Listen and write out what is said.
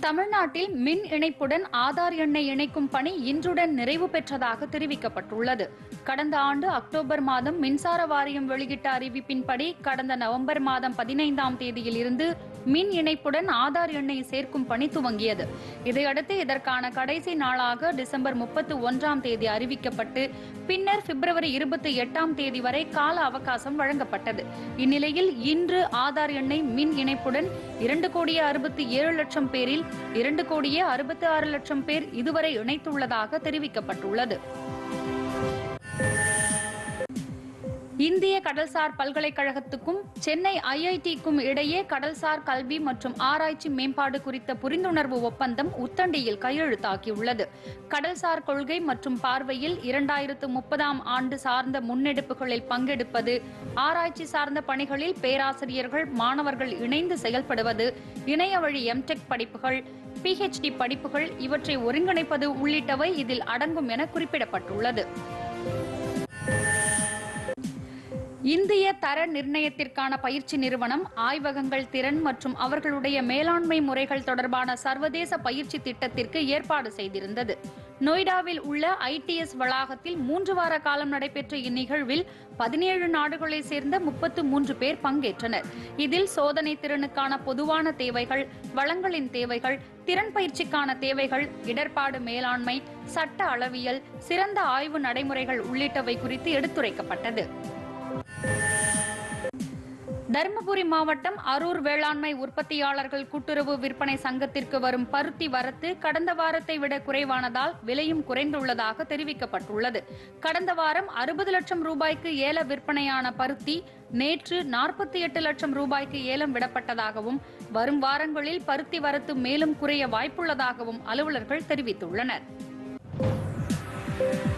தமிழ்நாட்டில் மின் இணைப்புடன் ஆதார் எண்ணை இணைக்கும் பணி இன்றுடன் நிறைவு பெற்றதாக தெரிவிக்கப்பட்டுள்ளது கடந்த ஆண்டு அக்டோபர் மாதம் மின்சார வாரியம் வெளியிட்ட அறிவிப்பின்படி கடந்த நவம்பர் மாதம் பதினைந்தாம் தேதியில் இருந்து மின் இணைப்புடன் ஆதார் எண்ணை சேர்க்கும் பணி துவங்கியது இதையடுத்து இதற்கான கடைசி நாளாக டிசம்பர் முப்பத்தி ஒன்றாம் தேதி அறிவிக்கப்பட்டு பின்னர் பிப்ரவரி இருபத்தி எட்டாம் தேதி வரை கால அவகாசம் வழங்கப்பட்டது இந்நிலையில் இன்று ஆதார் எண்ணை மின் இணைப்புடன் இரண்டு கோடியே அறுபத்தி ஏழு லட்சம் பேரில் இரண்டு கோடியே அறுபத்தி ஆறு லட்சம் பேர் இதுவரை இணைத்துள்ளதாக தெரிவிக்கப்பட்டுள்ளது இந்திய கடல்சார் பல்கலைக்கழகத்துக்கும் சென்னை ஐஐடிக்கும் இடையே கடல்சார் கல்வி மற்றும் ஆராய்ச்சி மேம்பாடு குறித்த புரிந்துணர்வு ஒப்பந்தம் உத்தண்டியில் கையெழுத்தாகியுள்ளது கடல்சார் கொள்கை மற்றும் பார்வையில் இரண்டாயிரத்து முப்பதாம் ஆண்டு சார்ந்த முன்னெடுப்புகளில் பங்கெடுப்பது ஆராய்ச்சி சார்ந்த பணிகளில் பேராசிரியர்கள் மாணவர்கள் இணைந்து செயல்படுவது இணைய வழி எம்டெக் படிப்புகள் பிஹெச்டி படிப்புகள் இவற்றை ஒருங்கிணைப்பது உள்ளிட்டவை இதில் அடங்கும் என குறிப்பிடப்பட்டுள்ளது இந்திய தர நிர்ணயத்திற்கான பயிற்சி நிறுவனம் ஆய்வகங்கள் திறன் மற்றும் அவர்களுடைய மேலாண்மை முறைகள் தொடர்பான சர்வதேச பயிற்சி திட்டத்திற்கு ஏற்பாடு செய்திருந்தது நொய்டாவில் உள்ள ஐடிஎஸ் வளாகத்தில் மூன்று வார காலம் நடைபெற்ற இந்நிகழ்வில் பதினேழு நாடுகளைச் சேர்ந்த முப்பத்து மூன்று பேர் பங்கேற்றனர் இதில் சோதனை திறனுக்கான பொதுவான தேவைகள் வளங்களின் தேவைகள் திறன் பயிற்சிக்கான தேவைகள் இடர்பாடு மேலாண்மை சட்ட அளவியல் சிறந்த ஆய்வு நடைமுறைகள் உள்ளிட்டவை குறித்து எடுத்துரைக்கப்பட்டது தருமபுரி மாவட்டம் அரூர் வேளாண்மை உற்பத்தியாளர்கள் கூட்டுறவு விற்பனை சங்கத்திற்கு வரும் பருத்தி வரத்து கடந்த வாரத்தை விட குறைவானதால் விலையும் குறைந்துள்ளதாக தெரிவிக்கப்பட்டுள்ளது கடந்த வாரம் அறுபது லட்சம் ரூபாய்க்கு ஏல விற்பனையான பருத்தி நேற்று நாற்பத்தி எட்டு லட்சம் ரூபாய்க்கு ஏலம் விடப்பட்டதாகவும் வரும் வாரங்களில் பருத்தி வரத்து மேலும் குறைய வாய்ப்புள்ளதாகவும் அலுவலர்கள் தெரிவித்துள்ளனர்